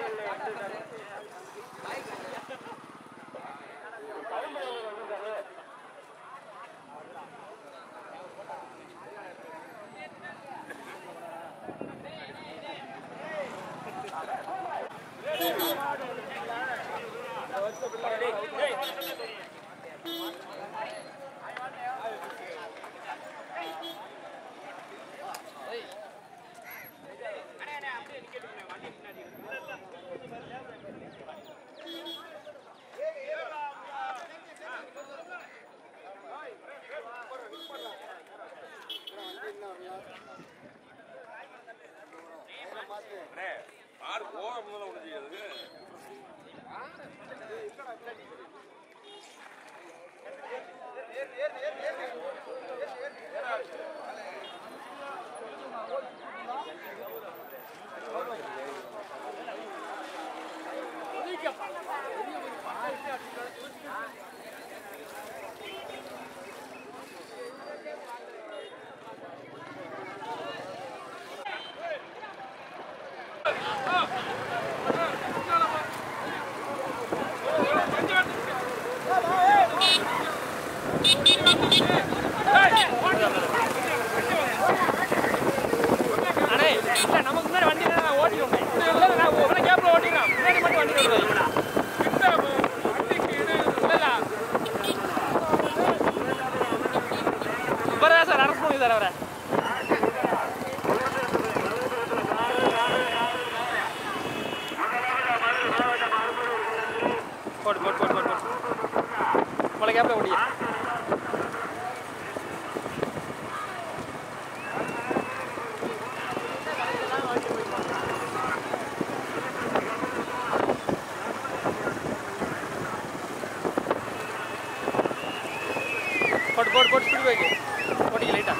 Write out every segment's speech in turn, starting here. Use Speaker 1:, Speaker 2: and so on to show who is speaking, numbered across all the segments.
Speaker 1: ஆறு போகாம தான் ஒண்ணு செய்யாது
Speaker 2: அண்ணே இல்ல நமக்கு முன்னாடி வண்டி இருந்தா நான் ஓட்டிடுவேன் இல்ல, இல்ல, நான் உங்களை கேப்ல ஓட்டிக்கிறேன் முன்னாடி மட்டும் வண்டி விடுறேன் இவரே சார் அரசு பண்ணி சார் அவரை போட்டு போட்டு போட்டு போட்டு போட்டு உங்களை கேப்ல ஓடியா போட்டு போட்டு போட்டு ஸ்பீடு பைக்கு ஓட்டிக்க லைட்டா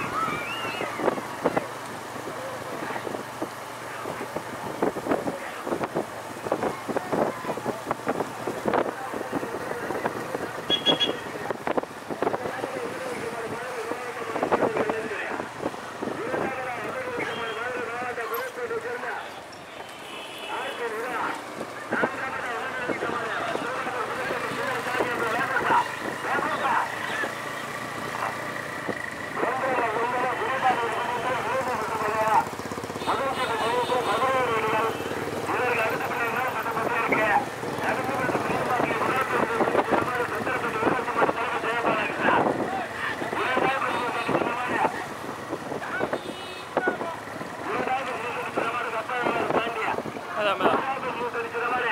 Speaker 2: அதான் அதான்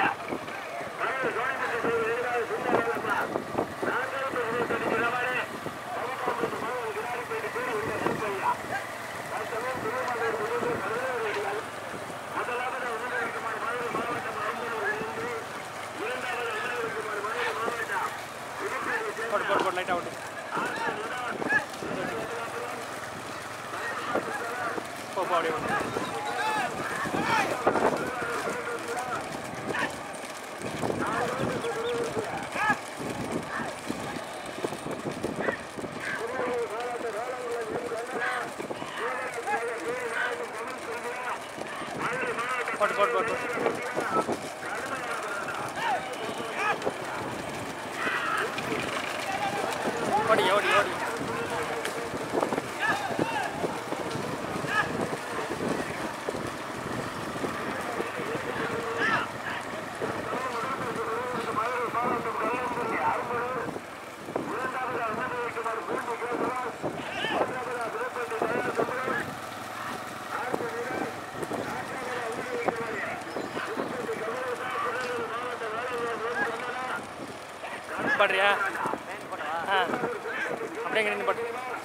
Speaker 2: போட்டு போட்டு போட்டு லைட்டாக ஓட்டு போ போ அப்படியே ஓட்டு. போட்டு போட்டு போட்டு போட்டு. ஓடி ஓடி ஓடி பாடுறியா ஆ அப்படியே இங்கே நின்று பாட்டு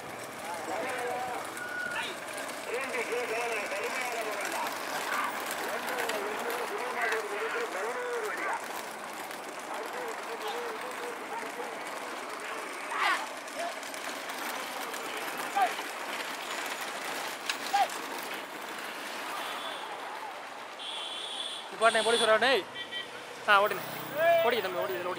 Speaker 2: பாட்டேன் போலீஸ் வரா டேய் ஆ ஓடி ஓடி தம்பி ஓடி இதில் ஓடி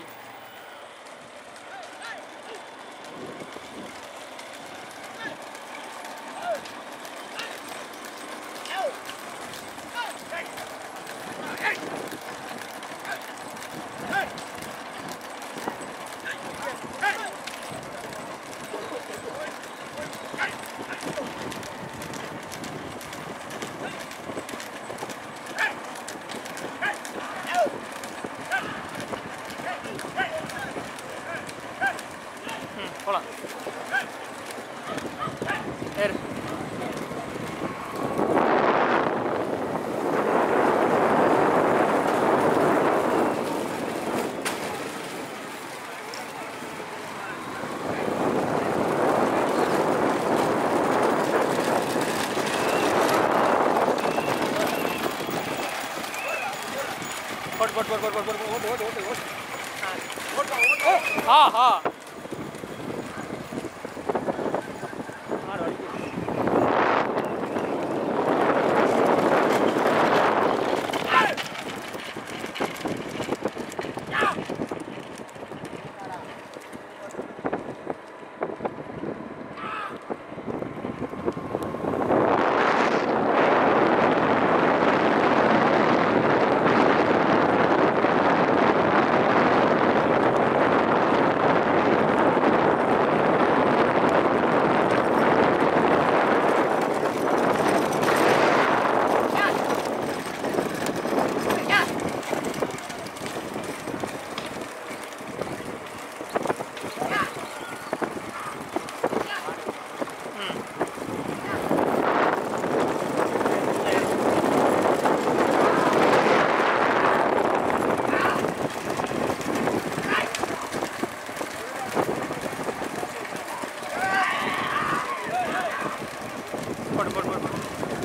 Speaker 2: போட்டு போட்டு போட்டு போட்டு போட்டு ஓட்டு ஓட்டு ஓட்டு ஓட்டு ஆ ஆ மாடு வலிக்குது. போட்டு போட்டு போட்டு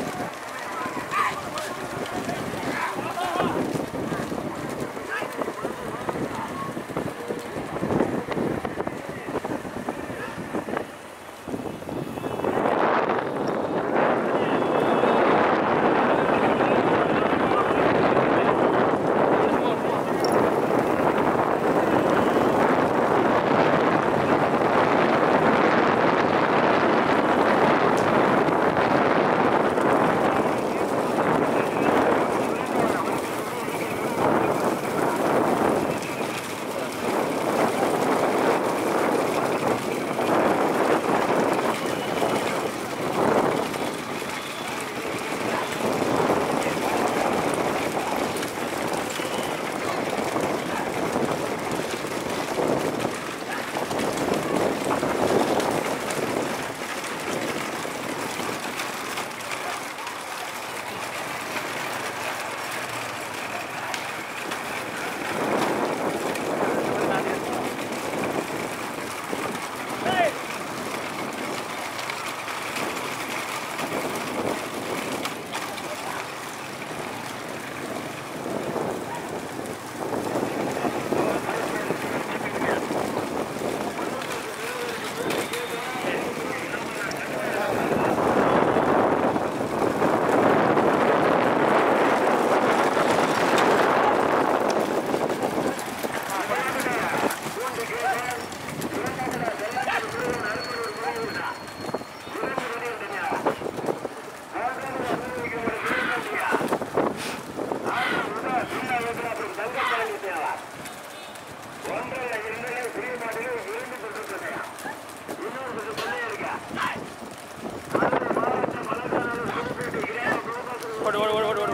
Speaker 2: ஓடு ஓடு ஓடு ஓடு ஓடு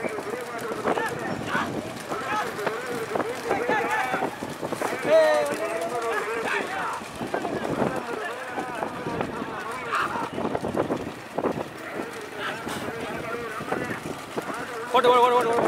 Speaker 2: ஓடு ஓடு ஓடு ஓடு ஓடு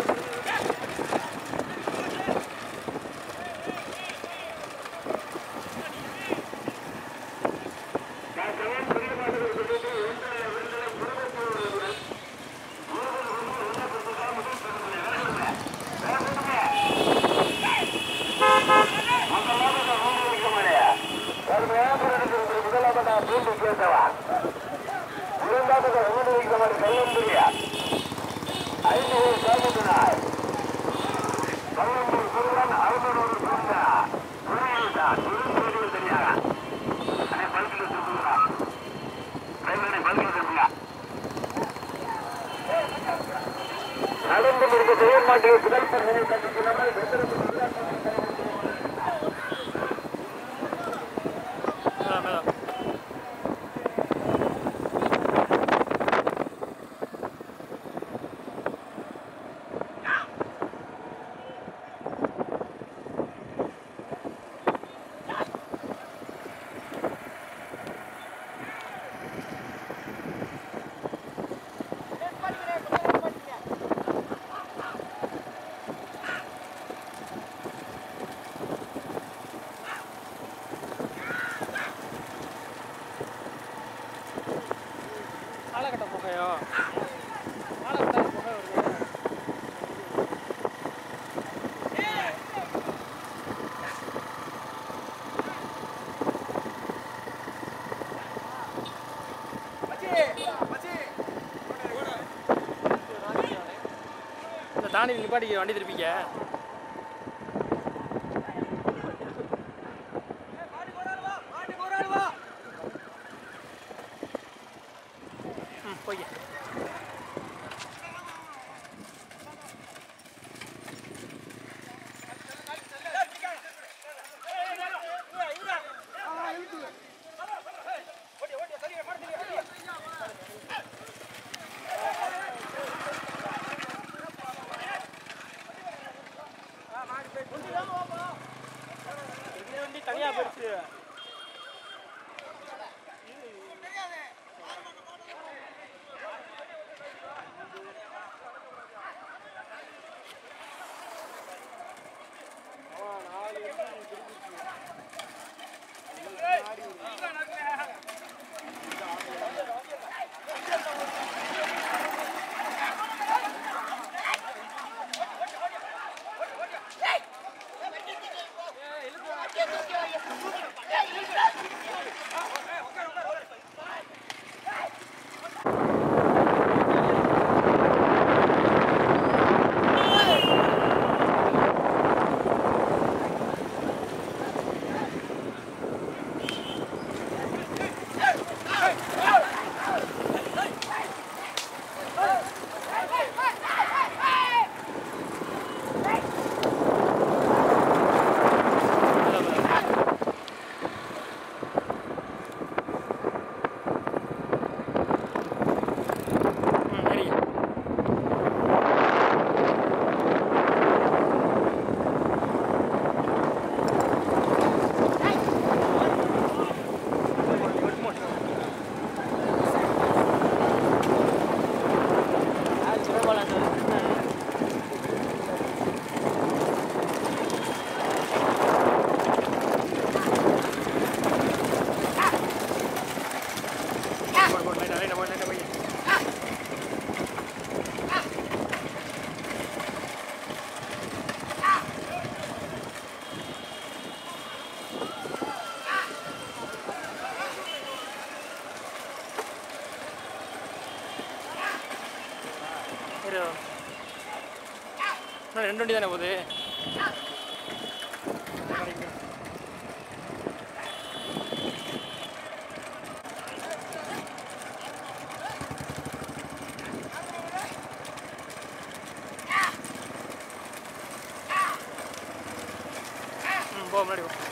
Speaker 3: நடந்து முடிந்த செயல்பாட்டில் முதல் பகுதியை கண்டிக்கிறார்கள்
Speaker 2: மேடம் மேடம்
Speaker 3: ஆ
Speaker 2: தாண்டி நிப்பாட்டி வண்டி திருப்பிக்க ம் போய்க்க வண்டி தனியாக போயிடுச்சு ம் சரி போடு, போடு, லைட்டா, லைட்டா போய், லைட்டா போய். இரு. இன்னும் ரெண்டு வண்டி தானே போகுது ம் போ முன்னாடி போ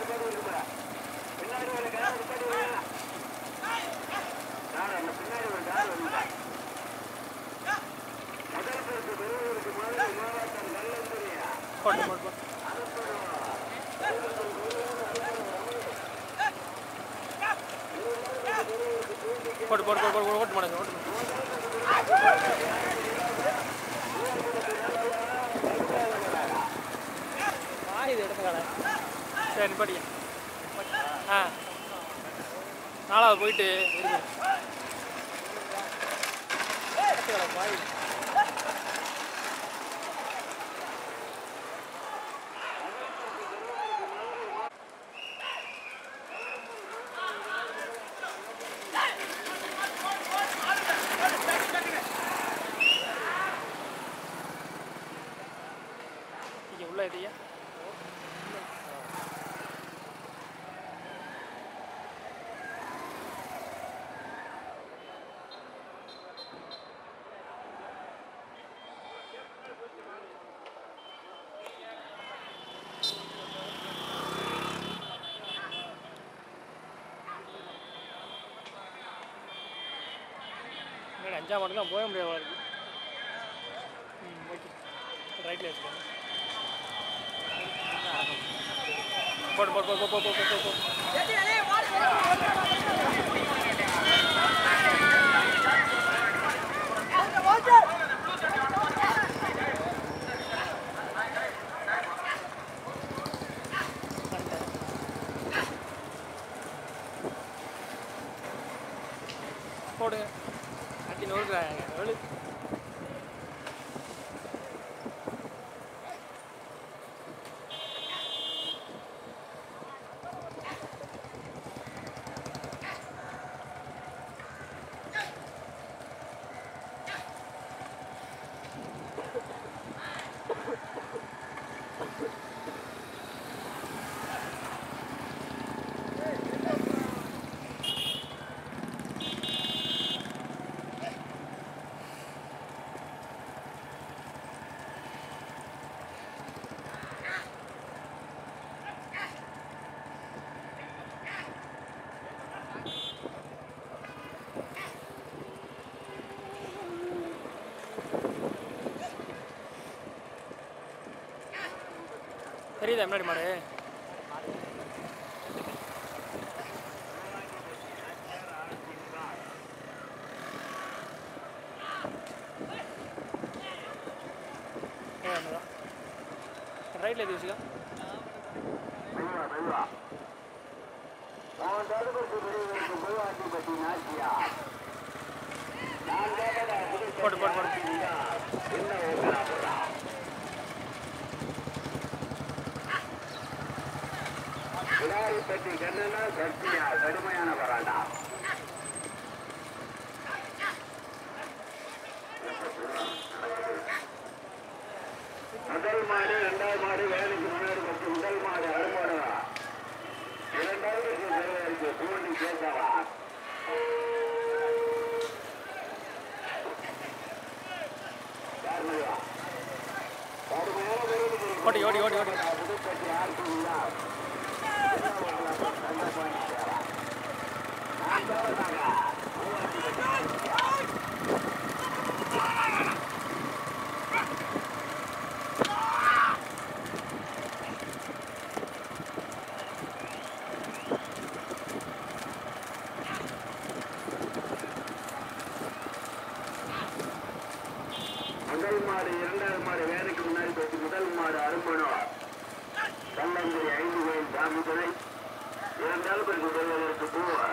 Speaker 2: போட்டு போட்டு போட்டு போட்டு போட்டு போட்டு போட்டு ஓட்டு மாட்டேங்க ஓட்டு மாட்டேங்க இது எடுத்த கடை சரி நிப்பாட்டிங்க ஆ நாலாவது போயிட்டு இருக்கு எடுத்த கடை பாய் இங்கே உள்ள எதையா அஞ்சாம் மட்டும் தான் போக முடியாது இருக்கு ம் ஓகே ரைட்டில் வச்சுக்கோங்க போட்டு போட்டு போட்டு போட்டு போட்டு போட்டு போட்டு போடுங்க அட்டி நோருக்குறாங்க எவ்வளோ தெரியுதா முன்னாடி மாடு ரைட்டில் எது வச்சுக்கா போட்டு போட்டு போட்டு
Speaker 3: விடாரிப்பட்டி கண்ணனா சக்தியா கடுமையான போராட்டா முதல் மாடு இரண்டாவது மாடு வேலைக்கு முன்னாடி மற்றும் முதல் மாடு அருமாடுவா இரண்டாவது இருக்கு பூண்டி கேட்கவா
Speaker 2: ஓடி ஓடி ஓடி ஓடி
Speaker 3: புதுப்பட்டி ஆர்டிங்களா முதல் மாடு இரண்டாவது மாடு வேலைக்கு முன்னாடி போட்டு முதல் மாடு அரும்பணும் கல்லங்குடி ஐந்து கோயில் சாமி துணை இரண்டாவது பிறகு வருவதற்கு பூவா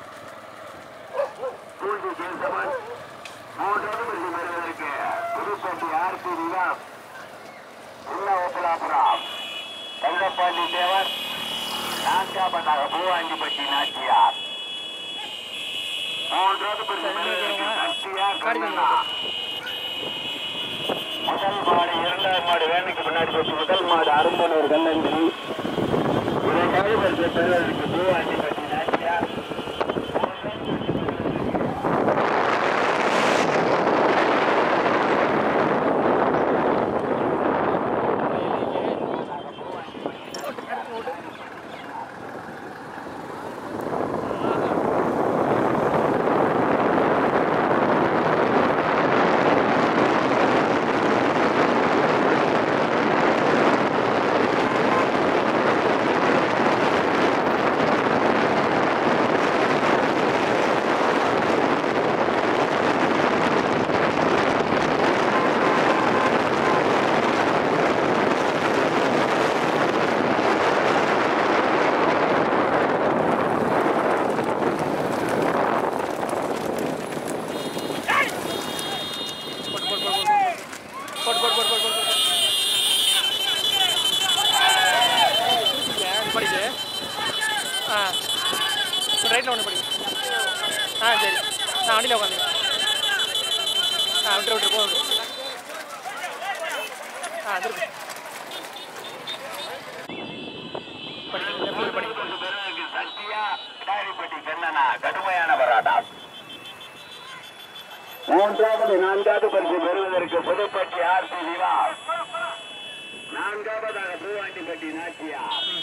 Speaker 3: பூண்டி கேசவன் மூன்றாவது பிறகு வருவதற்கு புதுப்பட்டி ஆர்பி நிலாம் உள்ள ஓப்பலாபுரம் தங்கப்பாண்டி தேவர் நான்காவதாக பூவாண்டிப்பட்டி நாச்சியார் மூன்றாவது பிறகு வருவதற்கு சக்தியா கண்ணனா முதல் மாடு இரண்டாவது மாடு வேலைக்கு முன்னாடி போட்டு முதல் மாடு அரும்பனூர் கல்லங்கிரி இரண்டாவது பரிசு பெறுவதற்கு பூவாண்டி பட்டி நாச்சியா
Speaker 2: படிக்கு ஆ ரைட்டில் ஒன்று படி ஆ சரி நான் வண்டியில் உட்காந்து ஆ விட்டு விட்டு போ விட்டு. ஆ திருப்பி படி லெஃப்ட்டில் படி
Speaker 3: பெறுவதற்கு சக்தியா கிடாரிப்பட்டி கண்ணனா கடுமையான போராட்டம் மூன்றாவது நான்காவது பரிசு பெறுவதற்கு புதுப்பட்டி ஆர்த்தி விழா நான்காவதாக பூவாண்டிப்பட்டி நாச்சியா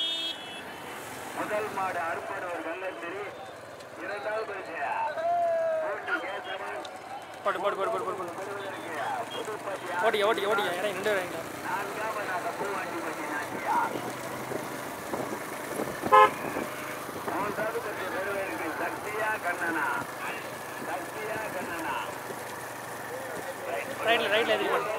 Speaker 3: முதல் மாடு அருப்படவர் கள்ளத்திரி இரண்டாவது பரிசு பூண்டி கேசவன்
Speaker 2: போட்டு போட்டு போட்டு போட்டு போட்டு
Speaker 3: பெறுவதற்கு புதுப்பட்டி
Speaker 2: ஓட்டிக்க ஓட்டிக்க ஓட்டிக்க இடம் நின்று வரீங்க
Speaker 3: நான்காவதாக பூவாண்டிப்பட்டி நாச்சியா மூன்றாவது பரிசு பெறுவதற்கு சக்தியா கண்ணனா சக்தியா கண்ணனா
Speaker 2: ரைட்டில் ரைட்டில் எதிரி பண்ணு